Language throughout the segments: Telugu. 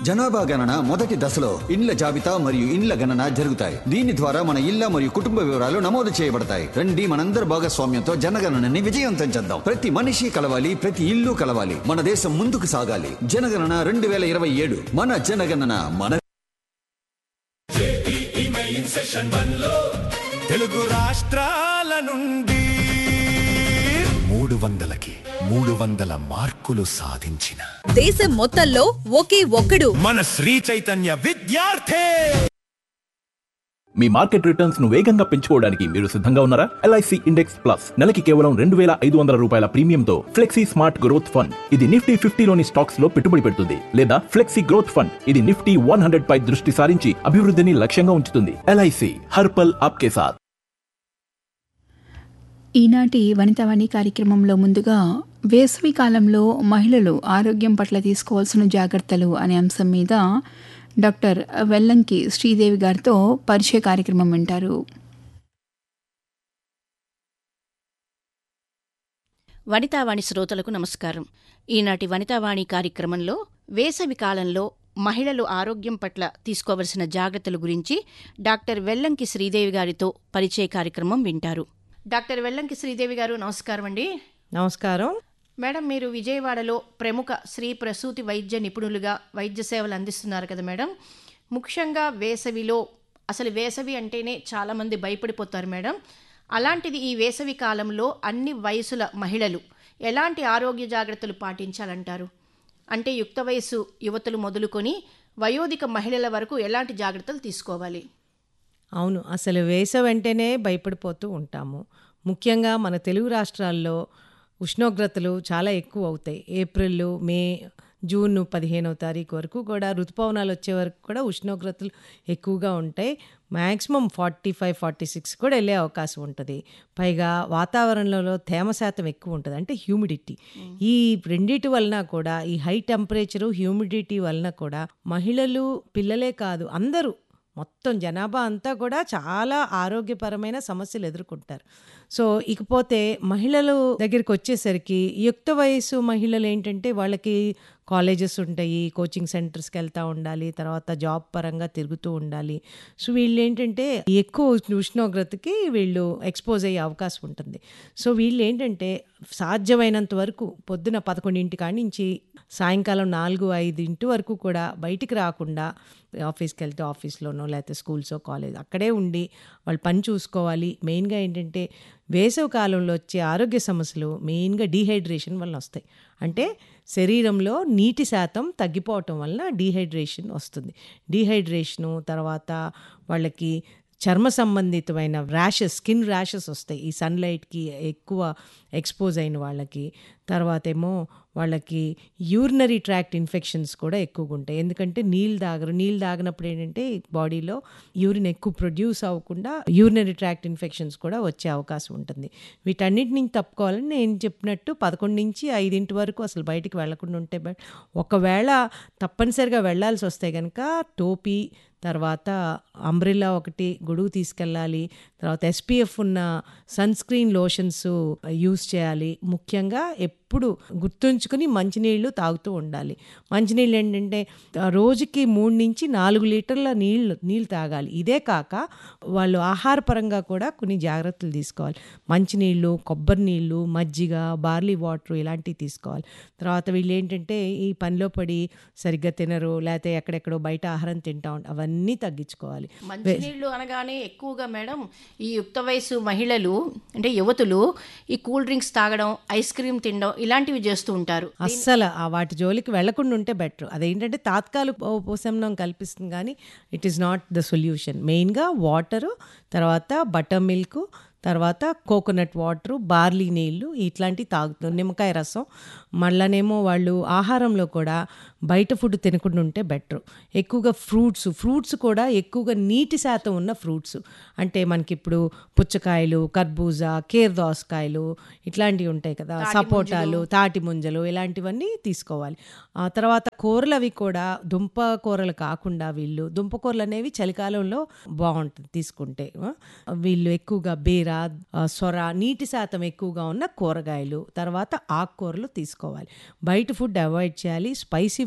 జనాభా గణన మొదటి దశలో ఇండ్ల జాబితా మరియు ఇండ్ల గణన జరుగుతాయి దీని ద్వారా మన ఇళ్ల మరియు కుటుంబ వివరాలు నమోదు చేయబడతాయి రండి మనందరి భాగస్వామ్యంతో జనగణనని విజయవంతం చేద్దాం ప్రతి మనిషి కలవాలి ప్రతి ఇల్లు కలవాలి మన దేశం ముందుకు సాగాలి జనగణన రెండు వేల ఇరవై ఏడు మన జనగణన మన తెలుగు రాష్ట్రాల నుండి మూడు వందలకి మూడు వందల మార్కులు సాధించిన దేశం మొత్తంలో ఒకే ఒక్కడు మన శ్రీ చైతన్య విద్యార్థి మీ మార్కెట్ రిటర్న్స్ ను వేగంగా పెంచుకోవడానికి మీరు సిద్ధంగా ఉన్నారా ఎల్ఐసి ఇండెక్స్ ప్లస్ నెలకి కేవలం రెండు వేల ఐదు వందల రూపాయల ప్రీమియంతో ఫ్లెక్సీ స్మార్ట్ గ్రోత్ ఫండ్ ఇది నిఫ్టీ ఫిఫ్టీలోని స్టాక్స్ లో పెట్టుబడి పెడుతుంది లేదా ఫ్లెక్సీ గ్రోత్ ఫండ్ ఇది నిఫ్టీ వన్ హండ్రెడ్ పై దృష్టి సారించి అభివృద్ధిని లక్ష్యంగా ఉంచుతుంది ఎల్ఐసి హర్పల్ ఆప్కే సాత్ ఈనాటి వనితావాణి కార్యక్రమంలో ముందుగా వేసవి కాలంలో మహిళలు ఆరోగ్యం పట్ల తీసుకోవాల్సిన జాగ్రత్తలు అనే అంశం మీద డాక్టర్ వెల్లంకి శ్రీదేవి గారితో పరిచయ కార్యక్రమం వింటారు వనితావాణి శ్రోతలకు నమస్కారం ఈనాటి వనితావాణి కార్యక్రమంలో వేసవి కాలంలో మహిళలు ఆరోగ్యం పట్ల తీసుకోవలసిన జాగ్రత్తల గురించి డాక్టర్ వెల్లంకి శ్రీదేవి గారితో పరిచయ కార్యక్రమం వింటారు డాక్టర్ వెల్లంకి శ్రీదేవి గారు నమస్కారం అండి నమస్కారం మేడం మీరు విజయవాడలో ప్రముఖ స్త్రీ ప్రసూతి వైద్య నిపుణులుగా వైద్య సేవలు అందిస్తున్నారు కదా మేడం ముఖ్యంగా వేసవిలో అసలు వేసవి అంటేనే చాలామంది భయపడిపోతారు మేడం అలాంటిది ఈ వేసవి కాలంలో అన్ని వయసుల మహిళలు ఎలాంటి ఆరోగ్య జాగ్రత్తలు పాటించాలంటారు అంటే యుక్త వయసు యువతులు మొదలుకొని వయోధిక మహిళల వరకు ఎలాంటి జాగ్రత్తలు తీసుకోవాలి అవును అసలు వేసవి అంటేనే భయపడిపోతూ ఉంటాము ముఖ్యంగా మన తెలుగు రాష్ట్రాల్లో ఉష్ణోగ్రతలు చాలా ఎక్కువ అవుతాయి ఏప్రిల్ మే జూన్ పదిహేనవ తారీఖు వరకు కూడా ఋతుపవనాలు వచ్చే వరకు కూడా ఉష్ణోగ్రతలు ఎక్కువగా ఉంటాయి maximum forty five forty six కూడా వెళ్ళే అవకాశం ఉంటుంది పైగా వాతావరణంలో తేమ శాతం ఎక్కువ ఉంటుంది అంటే హ్యూమిడిటీ ఈ రెండిటి వలన కూడా ఈ హై టెంపరేచరు హ్యూమిడిటీ వలన కూడా మహిళలు పిల్లలే కాదు అందరూ మొత్తం జనాభా అంతా కూడా చాలా ఆరోగ్యపరమైన సమస్యలు ఎదుర్కొంటారు సో ఇకపోతే మహిళలు దగ్గరికి వచ్చేసరికి యుక్త వయసు మహిళలు ఏంటంటే వాళ్ళకి కాలేజెస్ ఉంటాయి కోచింగ్ సెంటర్స్కి వెళ్తూ ఉండాలి తర్వాత జాబ్ పరంగా తిరుగుతూ ఉండాలి సో వీళ్ళు ఏంటంటే ఎక్కువ ఉష్ణోగ్రతకి వీళ్ళు ఎక్స్పోజ్ అయ్యే అవకాశం ఉంటుంది సో వీళ్ళు ఏంటంటే సాధ్యమైనంత వరకు పొద్దున పదకొండింటి కాడి నుంచి సాయంకాలం నాలుగు ఐదింటి వరకు కూడా బయటికి రాకుండా ఆఫీస్కి వెళ్తే ఆఫీస్లోనో లేకపోతే స్కూల్సో కాలేజ్ అక్కడే ఉండి వాళ్ళు పని చూసుకోవాలి మెయిన్గా ఏంటంటే వేసవి కాలంలో వచ్చే ఆరోగ్య సమస్యలు మెయిన్గా డీహైడ్రేషన్ వలన వస్తాయి అంటే శరీరంలో నీటి శాతం తగ్గిపోవటం వలన డీహైడ్రేషన్ వస్తుంది డీహైడ్రేషను తర్వాత వాళ్ళకి చర్మ సంబంధితమైన ర్యాషెస్ స్కిన్ ర్యాషెస్ వస్తాయి ఈ సన్లైట్కి ఎక్కువ ఎక్స్పోజ్ అయిన వాళ్ళకి తర్వాత ఏమో వాళ్ళకి యూరినరీ ట్రాక్ట్ ఇన్ఫెక్షన్స్ కూడా ఎక్కువగా ఉంటాయి ఎందుకంటే నీళ్ళు తాగరు నీళ్ళు తాగినప్పుడు ఏంటంటే బాడీలో యూరిన్ ఎక్కువ ప్రొడ్యూస్ అవ్వకుండా యూరినరీ ట్రాక్ట్ ఇన్ఫెక్షన్స్ కూడా వచ్చే అవకాశం ఉంటుంది వీటన్నిటి నుంచి తప్పుకోవాలని నేను చెప్పినట్టు పదకొండు నుంచి ఐదింటి వరకు అసలు బయటికి వెళ్లకుండా ఉంటే బె- ఒకవేళ తప్పనిసరిగా వెళ్ళాల్సి వస్తే కనుక టోపీ తర్వాత అంబ్రిల్లా ఒకటి గొడుగు తీసుకెళ్ళాలి తర్వాత ఎస్పీఎఫ్ ఉన్న సన్ స్క్రీన్ లోషన్స్ యూస్ చేయాలి ముఖ్యంగా ఎప్పుడు గుర్తుంచుకుని మంచినీళ్ళు తాగుతూ ఉండాలి మంచినీళ్ళు ఏంటంటే ఆ, రోజుకి మూడు నుంచి నాలుగు లీటర్ల నీళ్ళు నీళ్ళు తాగాలి ఇదే కాక వాళ్ళు ఆహారపరంగా కూడా కొన్ని జాగ్రత్తలు తీసుకోవాలి మంచినీళ్ళు కొబ్బరి నీళ్ళు మజ్జిగ బార్లీ వాటర్ ఇలాంటివి తీసుకోవాలి తర్వాత వీళ్ళు ఏంటంటే ఈ పనిలో పడి సరిగ్గా తినరు లేకపోతే ఎక్కడెక్కడో బయట ఆహారం తింటా ఉంటారు అవన్నీ తగ్గించుకోవాలి మంచినీళ్ళు అనగానే ఎక్కువగా మేడం ఈ యుక్త వయసు మహిళలు అంటే యువతులు ఈ కూల్ డ్రింక్స్ తాగడం ఐస్ క్రీమ్ తినడం ఇలాంటివి చేస్తూ ఉంటారు అస్సలు ఆ వాటి జోలికి వెళ్లకుండా ఉంటే బెటర్ అదేంటంటే తాత్కాలిక ఉ- ఉపశమనం కల్పిస్తుంది కానీ it is not the solution మెయిన్గా వాటరు తర్వాత బటర్ మిల్క్ తర్వాత కోకోనట్ వాటరు బార్లీ నీళ్ళు ఇట్లాంటివి తాగుతారు నిమ్మకాయ రసం మళ్ళనేమో వాళ్ళు ఆహారంలో కూడా బయట ఫుడ్ తినకుండా ఉంటే బెటర్ ఎక్కువగా ఫ్రూట్స్ ఫ్రూట్స్ కూడా ఎక్కువగా నీటి శాతం ఉన్న ఫ్రూట్స్ అంటే మనకి ఇప్పుడు పుచ్చకాయలు కర్బూజా కేర్ దోసకాయలు ఇట్లాంటివి ఉంటాయి కదా సపోటాలు తాటి ముంజలు ఇలాంటివన్నీ తీసుకోవాలి ఆ తర్వాత కూరలు అవి కూడా దుంప కూరలు కాకుండా వీళ్ళు దుంప కూరలు అనేవి చలికాలంలో బాగుంటుంది తీసుకుంటే ఆ, వీళ్ళు ఎక్కువగా బీర ఆ, సొర నీటి శాతం ఎక్కువగా ఉన్న కూరగాయలు తర్వాత ఆకుకూరలు తీసుకోవాలి బయట ఫుడ్ అవాయిడ్ చేయాలి స్పైసీ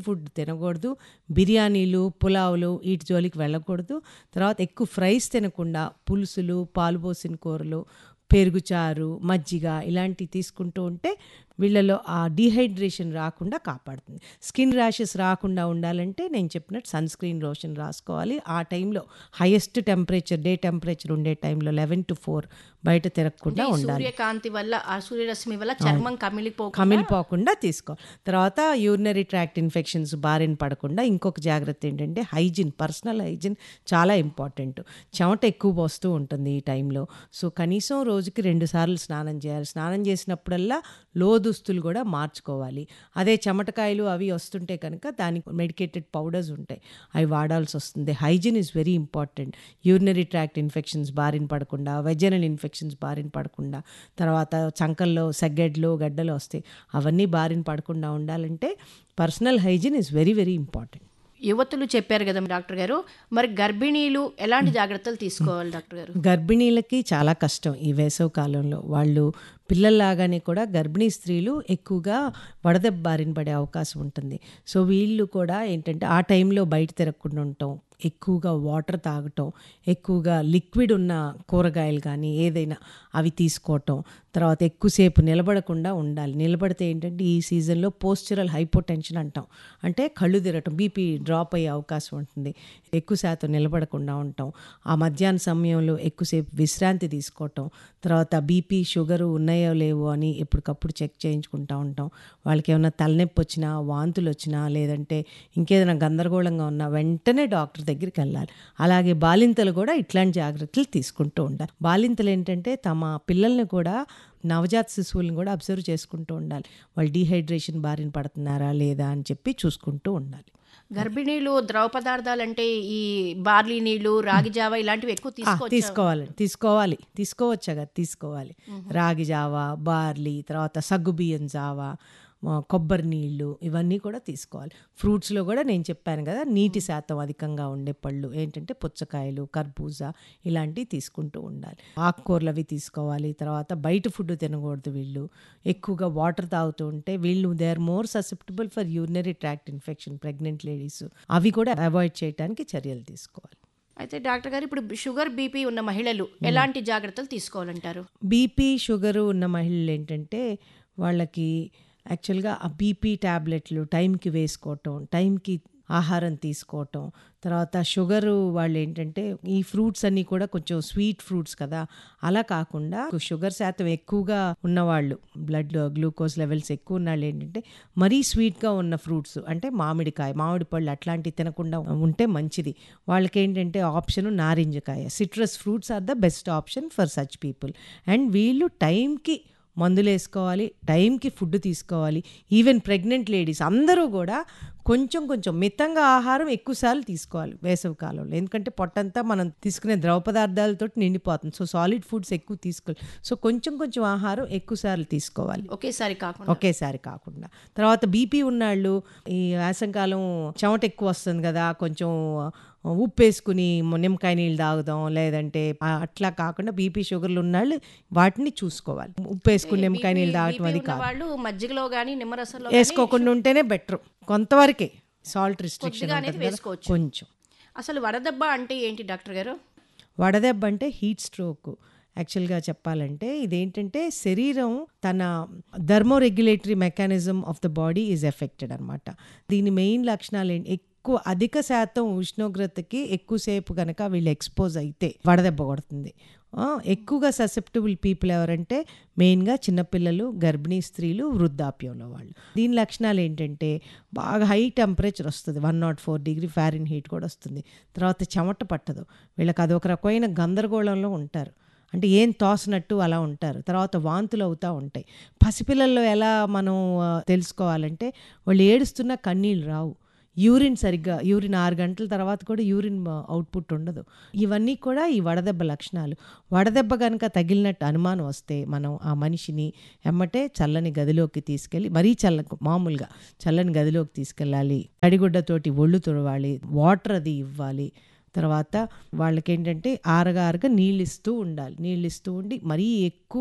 ఫుడ్ తినకూడదు బిర్యానీలు పులావులు వీటి జోలికి వెళ్ళకూడదు తర్వాత ఎక్కువ ఫ్రైస్ తినకుండా పులుసులు పాలు పోసిన కూరలు పెరుగుచారు మజ్జిగ ఇలాంటివి తీసుకుంటూ ఉంటే వీళ్ళలో ఆ డీహైడ్రేషన్ రాకుండా కాపాడుతుంది స్కిన్ ర్యాషెస్ రాకుండా ఉండాలంటే నేను చెప్పినట్టు సన్ స్క్రీన్ లోషన్ రాసుకోవాలి ఆ టైంలో హైయెస్ట్ టెంపరేచర్ డే టెంపరేచర్ ఉండే టైంలో లెవెన్ టు ఫోర్ బయట తిరగకుండా ఈ ఉండాలి సూర్యకాంతి వల్ల ఆ సూర్యరశ్మి వల్ల చర్మం కమిలిపోకుండా కమిలిపోకుండా తీసుకోవాలి తర్వాత యూరినరీ ట్రాక్ట్ ఇన్ఫెక్షన్స్ బారిన పడకుండా ఇంకొక జాగ్రత్త ఏంటంటే హైజీన్ పర్సనల్ హైజీన్ చాలా ఇంపార్టెంట్ చెమట ఎక్కువ పోస్తూ ఉంటుంది ఈ టైంలో సో కనీసం రోజుకి రెండు సార్లు స్నానం చేయాలి స్నానం చేసినప్పుడల్లా లో దుస్తులు కూడా మార్చుకోవాలి అదే చెమటకాయలు అవి వస్తుంటే కనుక దానికి మెడికేటెడ్ పౌడర్స్ ఉంటాయి అవి వాడాల్సి వస్తుంది hygiene is very important urinary tract infections బారిన పడకుండా వెజనల్ ఇన్ఫెక్షన్స్ బారిన పడకుండా తర్వాత చంకల్లో సెగ్గెడ్లు గడ్డలు వస్తాయి అవన్నీ బారిన పడకుండా ఉండాలంటే personal hygiene is very very important యువతులు చెప్పారు కదా డాక్టర్ గారు మరి గర్భిణీలు ఎలాంటి జాగ్రత్తలు తీసుకోవాలి డాక్టర్ గారు గర్భిణీలకి చాలా కష్టం ఈ వేసవి కాలంలో వాళ్ళు పిల్లల్లాగానే కూడా గర్భిణీ స్త్రీలు ఎక్కువగా వడదెబ్బ బారిన పడే అవకాశం ఉంటుంది సో వీళ్ళు కూడా ఏంటంటే ఆ టైంలో బయట తిరగకుండా ఉండటం ఎక్కువగా వాటర్ తాగటం ఎక్కువగా లిక్విడ్ ఉన్న కూరగాయలు కానీ ఏదైనా అవి తీసుకోవటం తర్వాత ఎక్కువసేపు నిలబడకుండా ఉండాలి నిలబడితే ఏంటంటే ఈ సీజన్లో పోస్చరల్ హైపోటెన్షన్ అంటాం అంటే కళ్ళు తిరగటం బీపీ డ్రాప్ అయ్యే అవకాశం ఉంటుంది ఎక్కువ శాతం నిలబడకుండా ఉండటం ఆ మధ్యాహ్న సమయంలో ఎక్కువసేపు విశ్రాంతి తీసుకోవటం తర్వాత బీపీ షుగరు ఉన్నాయో లేవో అని ఎప్పటికప్పుడు చెక్ చేయించుకుంటూ ఉంటాం వాళ్ళకి ఏమైనా తలనొప్పి వచ్చినా వాంతులు వచ్చినా లేదంటే ఇంకేదైనా గందరగోళంగా ఉన్నా వెంటనే డాక్టర్ దగ్గరికి వెళ్ళాలి అలాగే బాలింతలు కూడా ఇట్లాంటి జాగ్రత్తలు తీసుకుంటూ ఉండాలి బాలింతలు ఏంటంటే తమ పిల్లల్ని కూడా నవజాత శిశువులను కూడా అబ్జర్వ్ చేసుకుంటూ ఉండాలి వాళ్ళు డీహైడ్రేషన్ బారిన పడుతున్నారా లేదా అని చెప్పి చూసుకుంటూ ఉండాలి గర్భిణీలు ద్రవ పదార్థాలు అంటే ఈ బార్లీ నీళ్లు రాగి జావ ఇలాంటివి ఎక్కువ ఆ, తీసుకోవచ్చు తీసుకోవాలి తీసుకోవాలి తీసుకోవచ్చా కదా తీసుకోవాలి రాగి జావా బార్లీ తర్వాత సగ్గుబియ్యం జావా ఆ, కొబ్బరి నీళ్ళు ఇవన్నీ కూడా తీసుకోవాలి ఫ్రూట్స్లో కూడా నేను చెప్పాను కదా నీటి శాతం అధికంగా ఉండే పళ్ళు ఏంటంటే పుచ్చకాయలు కర్బూజా ఇలాంటివి తీసుకుంటూ ఉండాలి ఆకుకూరలు అవి తీసుకోవాలి తర్వాత బయట ఫుడ్ తినకూడదు వీళ్ళు ఎక్కువగా వాటర్ తాగుతూ ఉంటే వీళ్ళు they are more susceptible for urinary tract infection pregnant ladies అవి కూడా అవాయిడ్ చేయడానికి చర్యలు తీసుకోవాలి అయితే డాక్టర్ గారు ఇప్పుడు షుగర్ బీపీ ఉన్న మహిళలు ఎలాంటి జాగ్రత్తలు తీసుకోవాలంటారు బీపీ షుగరు ఉన్న మహిళలు ఏంటంటే వాళ్ళకి యాక్చువల్గా ఆ బీపీ ట్యాబ్లెట్లు టైంకి వేసుకోవటం టైంకి ఆహారం తీసుకోవటం తర్వాత షుగరు వాళ్ళు ఏంటంటే ఈ ఫ్రూట్స్ అన్నీ కూడా కొంచెం స్వీట్ ఫ్రూట్స్ కదా అలా కాకుండా షుగర్ శాతం ఎక్కువగా ఉన్నవాళ్ళు బ్లడ్ గ్లూకోజ్ లెవెల్స్ ఎక్కువ ఉన్న వాళ్ళు ఏంటంటే మరీ స్వీట్గా ఉన్న ఫ్రూట్స్ అంటే మామిడికాయ మామిడి పళ్ళు అట్లాంటివి తినకుండా ఉంటే మంచిది వాళ్ళకి ఏంటంటే ఆప్షన్ నారింజకాయ citrus fruits are the best option for such people and వీళ్ళు టైంకి మందులు వేసుకోవాలి టైంకి ఫుడ్ తీసుకోవాలి ఈవెన్ ప్రెగ్నెంట్ లేడీస్ అందరూ కూడా కొంచెం కొంచెం మితంగా ఆహారం ఎక్కువసార్లు తీసుకోవాలి వేసవి కాలంలో ఎందుకంటే పొట్టంతా మనం తీసుకునే ద్రవ పదార్థాలతో నిండిపోతుంది సో సాలిడ్ ఫుడ్స్ ఎక్కువ తీసుకోవాలి సో కొంచెం కొంచెం ఆహారం ఎక్కువసార్లు తీసుకోవాలి ఒకేసారి కాకుండా ఒకేసారి కాకుండా తర్వాత బీపీ ఉన్నాళ్ళు ఈ వేసంకాలం చెమట ఎక్కువ వస్తుంది కదా కొంచెం ఉప్పు వేసుకుని నిమ్మకాయ నీళ్ళు తాగుదాం లేదంటే ఆ అట్లా కాకుండా బీపీ షుగర్లు ఉన్నాళ్ళు వాటిని చూసుకోవాలి ఉప్పు వేసుకుని నిమ్మకాయ నీళ్ళు తాగటం అది కాదు వాళ్ళు మజ్జిగలో గానీ నిమ్మరసంలో వేసుకోకుండా ఉంటేనే బెటర్ కొంతవరకే సాల్ట్ రిస్ట్రిక్షన్ కొద్దిగా అనేది ఉంటుంది కదా, వేసుకోవచ్చు. కొంచెం అసలు వడదెబ్బ అంటే ఏంటి డాక్టర్ గారు వడదెబ్బ అంటే హీట్ స్ట్రోక్ యాక్చువల్గా చెప్పాలంటే ఇదేంటంటే శరీరం తన thermoregulatory mechanism of the body is affected అనమాట దీని మెయిన్ లక్షణాలు ఏంటి ఎక్కువ అధిక శాతం ఉష్ణోగ్రతకి ఎక్కువసేపు కనుక వీళ్ళు ఎక్స్పోజ్ అయితే వడదెబ్బ కొడుతుంది ఆ, ఎక్కువగా ససెప్టబుల్ పీపుల్ ఎవరంటే మెయిన్గా చిన్నపిల్లలు గర్భిణీ స్త్రీలు వృద్ధాప్యంలో వాళ్ళు దీని లక్షణాలు ఏంటంటే బాగా హై టెంపరేచర్ వస్తుంది one not four degree Fahrenheit కూడా వస్తుంది తర్వాత చెమట పట్టదు వీళ్ళకి అదొక రకమైన గందరగోళంలో ఉంటారు అంటే ఏం తోసినట్టు అలా ఉంటారు తర్వాత వాంతులు అవుతూ ఉంటాయి పసిపిల్లల్లో ఎలా మనం ఆ, తెలుసుకోవాలంటే వాళ్ళు ఏడుస్తున్న కన్నీళ్ళు రావు యూరిన్ సరిగ్గా యూరిన్ ఆరు గంటల తర్వాత కూడా యూరిన్ అవుట్పుట్ ఉండదు ఇవన్నీ కూడా ఈ వడదెబ్బ లక్షణాలు వడదెబ్బ కనుక తగిలినట్టు అనుమానం వస్తే మనం ఆ మనిషిని ఎమ్మటే చల్లని గదిలోకి తీసుకెళ్ళి మరీ చల్ల మామూలుగా చల్లని గదిలోకి తీసుకెళ్ళాలి తడిగుడ్డతోటి ఒళ్ళు తుడవాలి వాటర్ అది ఇవ్వాలి తర్వాత వాళ్ళకి ఏంటంటే ఆరగా ఆరగా నీళ్ళు ఇస్తూ ఉండాలి నీళ్ళు ఇస్తూ ఉండి మరీ ఎక్కువ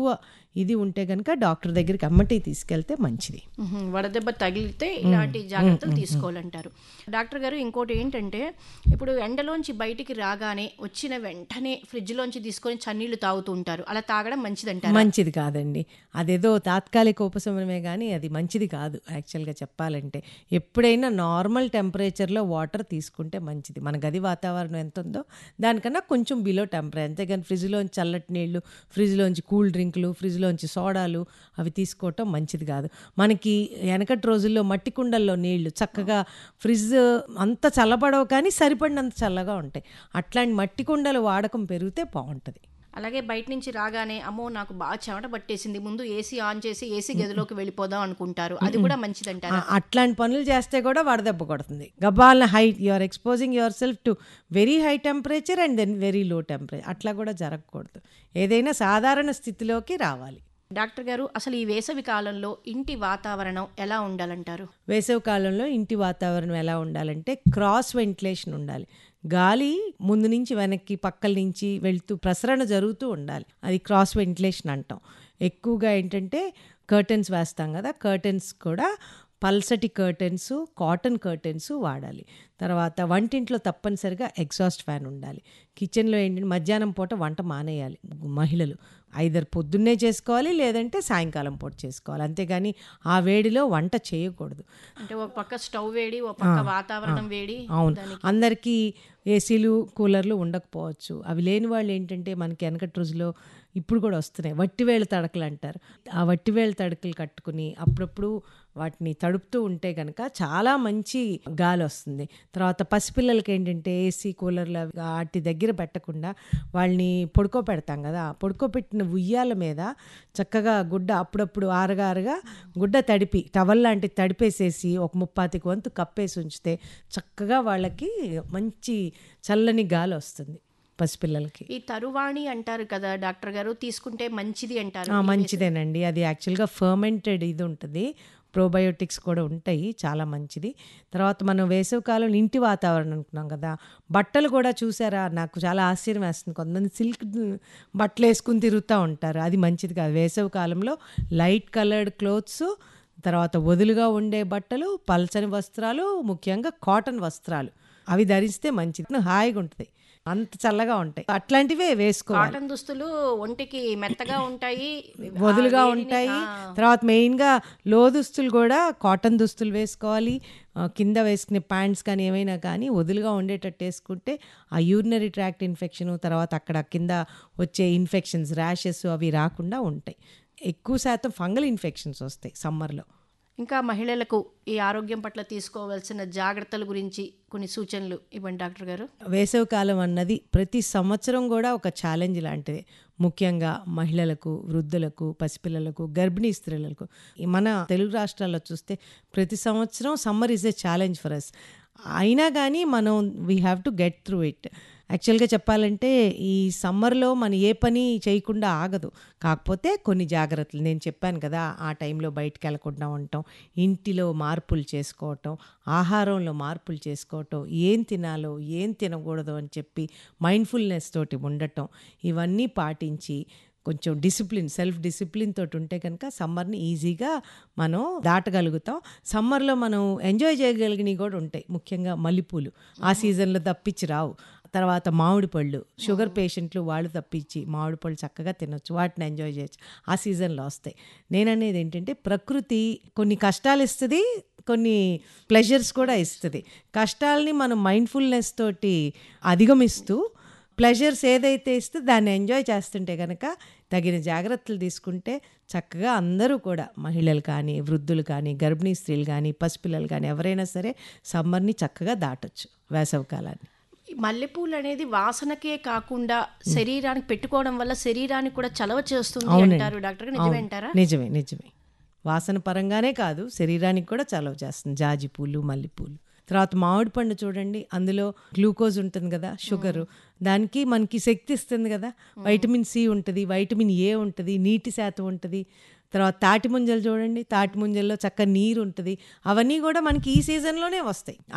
ఇది ఉంటే కనుక డాక్టర్ దగ్గరికి అమ్మటి తీసుకెళ్తే మంచిది మ్మ్. వడదెబ్బ తగిలితే ఇలాంటి జాగ్రత్తలు తీసుకోవాలంటారు డాక్టర్ గారు ఇంకోటి ఏంటంటే ఇప్పుడు ఎండలోంచి బయటికి రాగానే వచ్చిన వెంటనే ఫ్రిడ్జ్లోంచి తీసుకొని చన్నీళ్లు తాగుతూ ఉంటారు అలా తాగడం మంచిదంటారు మంచిది కాదండి అదేదో తాత్కాలిక ఉపశమనమే కానీ అది మంచిది కాదు యాక్చువల్గా చెప్పాలంటే ఎప్పుడైనా నార్మల్ టెంపరేచర్లో వాటర్ తీసుకుంటే మంచిది మన గది వాతావరణం ఎంత ఉందో దానికన్నా కొంచెం బిలో టెంపరేచర్ అంతేగాని ఫ్రిడ్జ్లోంచి చల్లటి నీళ్ళు ఫ్రిడ్జ్లోంచి కూల్ డ్రింకులు ఫ్రిడ్జ్లోంచి సోడాలు అవి తీసుకోవటం మంచిది కాదు మనకి వెనకటి రోజుల్లో మట్టి కుండల్లో నీళ్లు చక్కగా ఫ్రిడ్జ్ అంత చల్లబడవు కానీ సరిపడినంత చల్లగా ఉంటాయి అట్లాంటి మట్టి కుండలు వాడకం పెరిగితే బాగుంటుంది అలాగే బయట నుంచి రాగానే అమ్మో నాకు బాగా చెమట పట్టేసింది ముందు ఏసీ ఆన్ చేసి ఏసీ గదిలోకి వెళ్ళిపోదాం అనుకుంటారు అది కూడా మంచిదంటారు ఆ, అట్లాంటి పనులు చేస్తే కూడా వడదెబ్బ కొడుతుంది గబాల్న high you are exposing yourself to very high temperature and then very low temperature అట్లా కూడా జరగకూడదు ఏదైనా సాధారణ స్థితిలోకి రావాలి డాక్టర్ గారు అసలు ఈ వేసవి కాలంలో ఇంటి వాతావరణం ఎలా ఉండాలంటారు వేసవి కాలంలో ఇంటి వాతావరణం ఎలా ఉండాలంటే క్రాస్ వెంటిలేషన్ ఉండాలి గాలి ముందు నుంచి వెనక్కి పక్కల నుంచి వెళ్తూ ప్రసరణ జరుగుతూ ఉండాలి అది క్రాస్ వెంటిలేషన్ అంటాం ఎక్కువగా ఏంటంటే కర్టన్స్ వేస్తాం కదా కర్టన్స్ కూడా పల్సటి కర్టన్స్ కాటన్ కర్టన్స్ వాడాలి తర్వాత వంటింట్లో తప్పనిసరిగా ఎగ్జాస్ట్ ఫ్యాన్ ఉండాలి కిచెన్లో ఏంటంటే మధ్యాహ్నం పూట వంట మానేయాలి మహిళలు ఐదర్ పొద్దున్నే చేసుకోవాలి లేదంటే సాయంకాలం పూట చేసుకోవాలి అంతేగాని ఆ వేడిలో వంట చేయకూడదు అంటే ఒక పక్క స్టవ్ వేడి ఒక పక్క వాతావరణం వేడి అవును అందరికీ ఏసీలు కూలర్లు ఉండకపోవచ్చు అవి లేని వాళ్ళు ఏంటంటే మనకి వెనకటి రోజులో ఇప్పుడు కూడా వస్తున్నాయి వట్టివేళ్ళ తడకలు అంటారు ఆ వట్టివేళ్ళ తడకలు కట్టుకుని అప్పుడప్పుడు వాటిని తడుపుతూ ఉంటే కనుక చాలా మంచి గాలి వస్తుంది తర్వాత పసిపిల్లలకి ఏంటంటే ఏసీ కూలర్లు అవి వాటి దగ్గర పెట్టకుండా వాళ్ళని పడుకోపెడతాం కదా ఆ పడుకోబెట్టిన ఉయ్యాల మీద చక్కగా గుడ్డ అప్పుడప్పుడు ఆరగా ఆరగా గుడ్డ తడిపి టవల్ లాంటిది తడిపేసేసి ఒక ముప్పాతికి వంతు కప్పేసి ఉంచితే చక్కగా వాళ్ళకి మంచి చల్లని గాలి వస్తుంది పసిపిల్లలకి ఈ తరువాణి అంటారు కదా డాక్టర్ గారు తీసుకుంటే మంచిది అంటారు ఆ, మంచిదేనండి అది యాక్చువల్గా ఫర్మెంటెడ్ ఇది ఉంటుంది ప్రోబయోటిక్స్ కూడా ఉంటాయి చాలా మంచిది తర్వాత మనం వేసవికాలంలో ఇంటి వాతావరణం అనుకున్నాం కదా బట్టలు కూడా చూసారా నాకు చాలా ఆశ్చర్యం వేస్తుంది కొంతమంది సిల్క్ బట్టలు వేసుకుని తిరుగుతూ ఉంటారు అది మంచిది కాదు వేసవి కాలంలో లైట్ కలర్డ్ క్లోత్స్ తర్వాత వదులుగా ఉండే బట్టలు పల్చని వస్త్రాలు ముఖ్యంగా కాటన్ వస్త్రాలు అవి ధరిస్తే మంచిది హాయిగా ఉంటుంది అంత చల్లగా ఉంటాయి అట్లాంటివే వేసుకోవాలి కాటన్ దుస్తులు ఒంటికి మెత్తగా ఉంటాయి వదులుగా ఆ వేడిని- ఉంటాయి ఆ, తర్వాత మెయిన్గా లో దుస్తులు కూడా కాటన్ దుస్తులు వేసుకోవాలి ఆ, కింద వేసుకునే ప్యాంట్స్ కానీ ఏమైనా కానీ వదులుగా ఉండేటట్టు వేసుకుంటే ఆ యూరినరీ ట్రాక్ట్ ఇన్ఫెక్షన్ తర్వాత అక్కడ కింద వచ్చే ఇన్ఫెక్షన్స్ ర్యాషెస్ అవి రాకుండా ఉంటాయి ఎక్కువ శాతం ఫంగల్ ఇన్ఫెక్షన్స్ వస్తాయి సమ్మర్లో ఇంకా మహిళలకు ఈ ఆరోగ్యం పట్ల తీసుకోవాల్సిన జాగ్రత్తల గురించి కొన్ని సూచనలు ఇవ్వండి డాక్టర్ గారు వేసవికాలం అన్నది ప్రతి సంవత్సరం కూడా ఒక ఛాలెంజ్ లాంటిదే ముఖ్యంగా మహిళలకు వృద్ధులకు పసిపిల్లలకు గర్భిణీ స్త్రీలకు ఈ మన తెలుగు రాష్ట్రాల్లో చూస్తే ప్రతి సంవత్సరం summer is a challenge for us అయినా కానీ మనం we have to get through it యాక్చువల్గా చెప్పాలంటే ఈ సమ్మర్లో మనం ఏ పని చేయకుండా ఆగదు కాకపోతే కొన్ని జాగ్రత్తలు నేను చెప్పాను కదా ఆ టైంలో బయటికి వెళ్ళకుండా ఉండటం ఇంటిలో మార్పులు చేసుకోవటం ఆహారంలో మార్పులు చేసుకోవటం ఏం తినాలో ఏం తినకూడదు అని చెప్పి మైండ్ఫుల్నెస్ తోటి ఉండటం ఇవన్నీ పాటించి కొంచెం డిసిప్లిన్ సెల్ఫ్ డిసిప్లిన్ తోటి ఉంటే కనుక సమ్మర్ని ఈజీగా మనం దాటగలుగుతాం సమ్మర్లో మనం ఎంజాయ్ చేయగలిగినవి కూడా ఉంటాయి ముఖ్యంగా మల్లెపూలు ఆ సీజన్లో తప్పించి రావు తర్వాత మామిడి పళ్ళు షుగర్ పేషెంట్లు వాళ్ళు తప్పించి మామిడి పళ్ళు చక్కగా తినొచ్చు వాటిని ఎంజాయ్ చేయొచ్చు ఆ సీజన్లో వస్తాయి నేననేది ఏంటంటే ప్రకృతి కొన్ని కష్టాలు ఇస్తుంది కొన్ని ప్లెజర్స్ కూడా ఇస్తుంది కష్టాలని మనం మైండ్ఫుల్నెస్ తోటి అధిగమిస్తూ ప్లెజర్స్ ఏదైతే ఇస్తే దాన్ని ఎంజాయ్ చేస్తుంటే కనుక తగిన జాగ్రత్తలు తీసుకుంటే చక్కగా అందరూ కూడా మహిళలు కానీ వృద్ధులు కానీ గర్భిణీ స్త్రీలు కానీ పసిపిల్లలు కానీ ఎవరైనా సరే సమ్మర్ని చక్కగా దాటొచ్చు వేసవి కాలాన్ని ఈ మల్లెపూలు అనేది వాసనకే కాకుండా శరీరానికి పెట్టుకోవడం వల్ల శరీరానికి కూడా చలవ చేస్తుంది అంటారు డాక్టర్ గారు నిజమే అంటారా నిజమే నిజమే వాసన పరంగానే కాదు శరీరానికి కూడా చలవ చేస్తుంది జాజి పూలు మల్లెపూలు తర్వాత మామిడి పండు చూడండి అందులో గ్లూకోజ్ ఉంటుంది కదా షుగర్ దానికి మనకి శక్తి ఇస్తుంది కదా వైటమిన్ సి ఉంటుంది వైటమిన్ ఏ ఉంటుంది నీటి శాతం ఉంటుంది తర్వాత తాటి ముంజలు చూడండి తాటి ముంజల్లో చక్క నీరు ఉంటుంది అవన్నీ కూడా మనకి ఈ సీజన్లోనే వస్తాయి